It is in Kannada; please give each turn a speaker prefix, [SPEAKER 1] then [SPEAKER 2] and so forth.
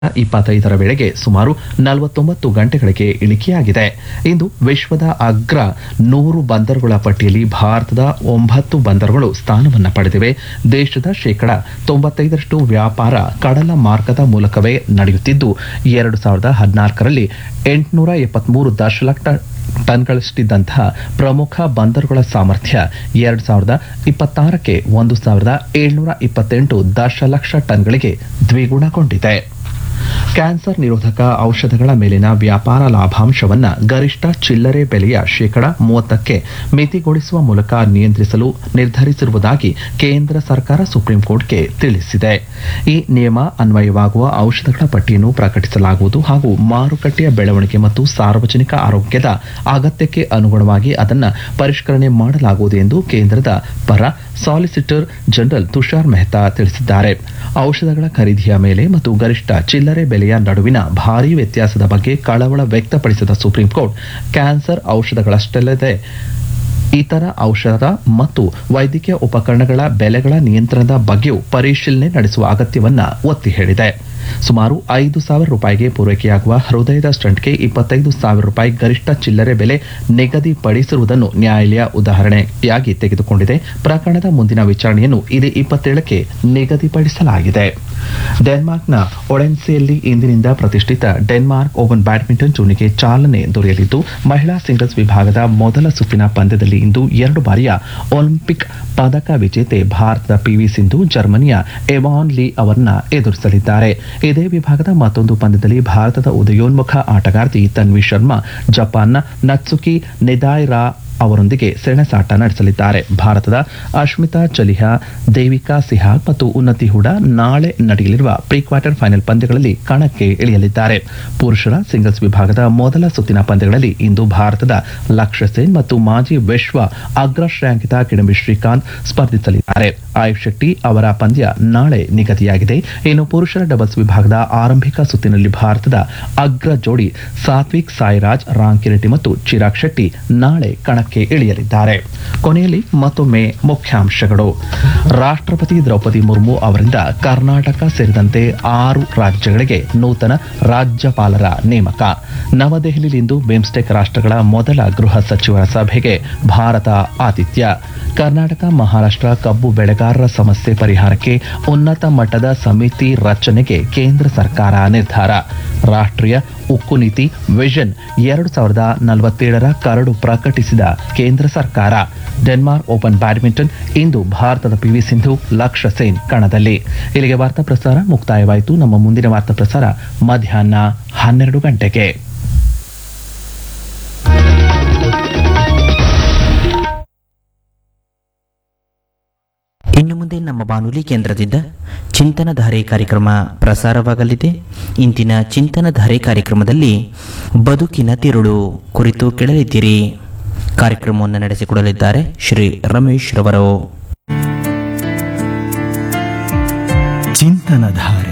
[SPEAKER 1] ಇಪ್ಪತ್ತೈದರ ವೇಳೆಗೆ ಸುಮಾರು ನಲವತ್ತೊಂಬತ್ತು ಗಂಟೆಗಳಿಗೆ ಇಳಿಕೆಯಾಗಿದೆ ಇಂದು ವಿಶ್ವದ ಅಗ್ರ ನೂರು ಬಂದರುಗಳ ಪಟ್ಟಿಯಲ್ಲಿ ಭಾರತದ ಒಂಬತ್ತು ಬಂದರುಗಳು ಸ್ಥಾನವನ್ನು ಪಡೆದಿವೆ ದೇಶದ ಶೇಕಡ ತೊಂಬತ್ತೈದರಷ್ಟು ವ್ಯಾಪಾರ ಕಡಲ ಮಾರ್ಗದ ಮೂಲಕವೇ ನಡೆಯುತ್ತಿದ್ದು ಎರಡು ಸಾವಿರದ ಹದಿನಾಲ್ಕರಲ್ಲಿ ಎಂಟುನೂರ ಎಪ್ಪತ್ಮೂರು ದಶಲಕ್ಷ ಟನ್ಗಳಷ್ಟಿದ್ದಂತಹ ಪ್ರಮುಖ ಬಂದರುಗಳ ಸಾಮರ್ಥ್ಯ ಎರಡು ಸಾವಿರದ ಇಪ್ಪತ್ತಾರಕ್ಕೆ ಒಂದು ಸಾವಿರದ ಏಳ್ನೂರ ಇಪ್ಪತ್ತೆಂಟು ದಶಲಕ್ಷ ಟನ್ಗಳಿಗೆ ದ್ವಿಗುಣಗೊಂಡಿದೆ ಕ್ಯಾನ್ಸರ್ ನಿರೋಧಕ ಔಷಧಗಳ ಮೇಲಿನ ವ್ಯಾಪಾರ ಲಾಭಾಂಶವನ್ನ ಗರಿಷ್ಠ ಚಿಲ್ಲರೆ ಬೆಲೆಯ ಶೇಕಡ ಮೂವತ್ತಕ್ಕೆ ಮಿತಿಗೊಳಿಸುವ ಮೂಲಕ ನಿಯಂತ್ರಿಸಲು ನಿರ್ಧರಿಸಿರುವುದಾಗಿ ಕೇಂದ್ರ ಸರ್ಕಾರ ಸುಪ್ರೀಂ ಕೋರ್ಟ್ಗೆ ತಿಳಿಸಿದೆ ಈ ನಿಯಮ ಅನ್ವಯವಾಗುವ ಔಷಧಗಳ ಪಟ್ಟಿಯನ್ನು ಪ್ರಕಟಿಸಲಾಗುವುದು ಹಾಗೂ ಮಾರುಕಟ್ಟೆಯ ಬೆಳವಣಿಗೆ ಮತ್ತು ಸಾರ್ವಜನಿಕ ಆರೋಗ್ಯದ ಅಗತ್ಯಕ್ಕೆ ಅನುಗುಣವಾಗಿ ಅದನ್ನು ಪರಿಷ್ಕರಣೆ ಮಾಡಲಾಗುವುದು ಎಂದು ಕೇಂದ್ರದ ಪರ ಸಾಲಿಸಿಟರ್ ಜನರಲ್ ತುಷಾರ್ ಮೆಹ್ತಾ ತಿಳಿಸಿದ್ದಾರೆ ಔಷಧಗಳ ಖರೀದಿಯ ಮೇಲೆ ಮತ್ತು ಗರಿಷ್ಠ ಚಿಲ್ಲರೆ ಬೆಲೆಯ ನಡುವಿನ ಭಾರೀ ವ್ಯತ್ಯಾಸದ ಬಗ್ಗೆ ಕಳವಳ ವ್ಯಕ್ತಪಡಿಸಿದ ಸುಪ್ರೀಂ ಕೋರ್ಟ್ ಕ್ಯಾನ್ಸರ್ ಔಷಧಗಳಷ್ಟಲ್ಲದೆ ಇತರ ಔಷಧ ಮತ್ತು ವೈದ್ಯಕೀಯ ಉಪಕರಣಗಳ ಬೆಲೆಗಳ ನಿಯಂತ್ರಣದ ಬಗ್ಗೆಯೂ ಪರಿಶೀಲನೆ ನಡೆಸುವ ಅಗತ್ಯವನ್ನ ಒತ್ತಿ ಹೇಳಿದೆ ಸುಮಾರು ಐದು ಸಾವಿರ ರೂಪಾಯಿಗೆ ಪೂರೈಕೆಯಾಗುವ ಹೃದಯದ ಸ್ಟಂಟ್ಗೆ ಇಪ್ಪತ್ತೈದು ಸಾವಿರ ರೂಪಾಯಿ ಗರಿಷ್ಠ ಚಿಲ್ಲರೆ ಬೆಲೆ ನಿಗದಿಪಡಿಸಿರುವುದನ್ನು ನ್ಯಾಯಾಲಯ ಉದಾಹರಣೆಯಾಗಿ ತೆಗೆದುಕೊಂಡಿದೆ ಪ್ರಕರಣದ ಮುಂದಿನ ವಿಚಾರಣೆಯನ್ನು ಇದೇ ಇಪ್ಪತ್ತೇಳಕ್ಕೆ ನಿಗದಿಪಡಿಸಲಾಗಿದೆ ಡೆನ್ಮಾರ್ಕ್ನ ಒಡೆನ್ಸೆಯಲ್ಲಿ ಇಂದಿನಿಂದ ಪ್ರತಿಷ್ಠಿತ ಡೆನ್ಮಾರ್ಕ್ ಓಪನ್ ಬ್ಯಾಡ್ಮಿಂಟನ್ ಟೂರ್ನಿಗೆ ಚಾಲನೆ ದೊರೆಯಲಿದ್ದು ಮಹಿಳಾ ಸಿಂಗಲ್ಸ್ ವಿಭಾಗದ ಮೊದಲ ಸುತ್ತಿನ ಪಂದ್ಯದಲ್ಲಿ ಇಂದು ಎರಡು ಬಾರಿಯ ಒಲಿಂಪಿಕ್ ಪದಕ ವಿಜೇತೆ ಭಾರತದ ಪಿವಿ ಸಿಂಧು ಜರ್ಮನಿಯ ಎವಾನ್ ಲೀ ಅವರನ್ನ ಎದುರಿಸಲಿದ್ದಾರೆ ಇದೇ ವಿಭಾಗದ ಮತ್ತೊಂದು ಪಂದ್ಯದಲ್ಲಿ ಭಾರತದ ಉದಯೋನ್ಮುಖ ಆಟಗಾರ್ತಿ ತನ್ವಿ ಶರ್ಮಾ ಜಪಾನ್ನ ನತ್ಸುಕಿ ನಿದಾಯ್ರಾ ಅವರೊಂದಿಗೆ ಸೆಣಸಾಟ ನಡೆಸಲಿದ್ದಾರೆ ಭಾರತದ ಅಶ್ಮಿತಾ ಚಲಿಹಾ ದೇವಿಕಾ ಸಿಹಾಗ್ ಮತ್ತು ಉನ್ನತಿ ಹುಡಾ ನಾಳೆ ನಡೆಯಲಿರುವ ಪ್ರೀ ಕ್ವಾರ್ಟರ್ ಫೈನಲ್ ಪಂದ್ಯಗಳಲ್ಲಿ ಕಣಕ್ಕೆ ಇಳಿಯಲಿದ್ದಾರೆ ಪುರುಷರ ಸಿಂಗಲ್ಸ್ ವಿಭಾಗದ ಮೊದಲ ಸುತ್ತಿನ ಪಂದ್ಯಗಳಲ್ಲಿ ಇಂದು ಭಾರತದ ಲಕ್ಷ್ಯ ಸೇನ್ ಮತ್ತು ಮಾಜಿ ವಿಶ್ವ ಅಗ್ರ ಶ್ರೇಯಾಂಕಿತ ಕಿಡಂಬಿ ಶ್ರೀಕಾಂತ್ ಸ್ಪರ್ಧಿಸಲಿದ್ದಾರೆ ಆಯುಷ್ ಶೆಟ್ಟಿ ಅವರ ಪಂದ್ಯ ನಾಳೆ ನಿಗದಿಯಾಗಿದೆ ಇನ್ನು ಪುರುಷರ ಡಬಲ್ಸ್ ವಿಭಾಗದ ಆರಂಭಿಕ ಸುತ್ತಿನಲ್ಲಿ ಭಾರತದ ಅಗ್ರ ಜೋಡಿ ಸಾತ್ವಿಕ್ ಸಾಯಿರಾಜ್ ರಾಂಕಿರೆಡ್ಡಿ ಮತ್ತು ಚಿರಾಗ್ ಶೆಟ್ಟಿ ನಾಳೆ ಕಣಕ್ಕೆ ಇಳಿಯಲಿದ್ದಾರೆ ಕೊನೆಯಲ್ಲಿ ಮತ್ತೊಮ್ಮೆ ಮುಖ್ಯಾಂಶಗಳು ರಾಷ್ಟ್ರಪತಿ ದ್ರೌಪದಿ ಮುರ್ಮು ಅವರಿಂದ ಕರ್ನಾಟಕ ಸೇರಿದಂತೆ ಆರು ರಾಜ್ಯಗಳಿಗೆ ನೂತನ ರಾಜ್ಯಪಾಲರ ನೇಮಕ ನವದೆಹಲಿಯಲ್ಲಿಂದು ಬಿಮ್ಸ್ಟೆಕ್ ರಾಷ್ಟ್ರಗಳ ಮೊದಲ ಗೃಹ ಸಚಿವರ ಸಭೆಗೆ ಭಾರತ ಆತಿಥ್ಯ ಕರ್ನಾಟಕ ಮಹಾರಾಷ್ಟ್ರ ಕಬ್ಬು ಬೆಳೆಗಾರರ ಸಮಸ್ಯೆ ಪರಿಹಾರಕ್ಕೆ ಉನ್ನತ ಮಟ್ಟದ ಸಮಿತಿ ರಚನೆಗೆ ಕೇಂದ್ರ ಸರ್ಕಾರ ನಿರ್ಧಾರ ರಾಷ್ಟ್ರೀಯ ಉಕ್ಕು ನೀತಿ ವಿಷನ್ ಎರಡು ಸಾವಿರದ ನಲವತ್ತೇಳರ ಕರಡು ಪ್ರಕಟಿಸಿದ ಕೇಂದ್ರ ಸರ್ಕಾರ ಡೆನ್ಮಾರ್ಕ್ ಓಪನ್ ಬ್ಯಾಡ್ಮಿಂಟನ್ ಇಂದು ಭಾರತದ ಪಿವಿ ಸಿಂಧು ಲಕ್ಷ್ಯ ಸೇನ್ ಕಣದಲ್ಲಿ ಇಲ್ಲಿಗೆ ವಾರ್ತಾ ಪ್ರಸಾರ ಮುಕ್ತಾಯವಾಯಿತು ನಮ್ಮ ಮುಂದಿನ ವಾರ್ತಾ ಪ್ರಸಾರ ಮಧ್ಯಾಹ್ನ ಹನ್ನೆರಡು ಗಂಟೆಗೆ
[SPEAKER 2] ಇನ್ನು ಮುಂದೆ ನಮ್ಮ ಬಾನುಲಿ ಕೇಂದ್ರದಿಂದ ಚಿಂತನಧಾರೆ ಕಾರ್ಯಕ್ರಮ ಪ್ರಸಾರವಾಗಲಿದೆ ಇಂದಿನ ಚಿಂತನಧಾರೆ ಕಾರ್ಯಕ್ರಮದಲ್ಲಿ ಬದುಕಿನ ತಿರುಳು ಕುರಿತು ಕೇಳಲಿದ್ದೀರಿ ಕಾರ್ಯಕ್ರಮವನ್ನು ನಡೆಸಿಕೊಡಲಿದ್ದಾರೆ ಶ್ರೀ ರಮೇಶ್ ರವರು
[SPEAKER 3] ಚಿಂತನಧಾರೆ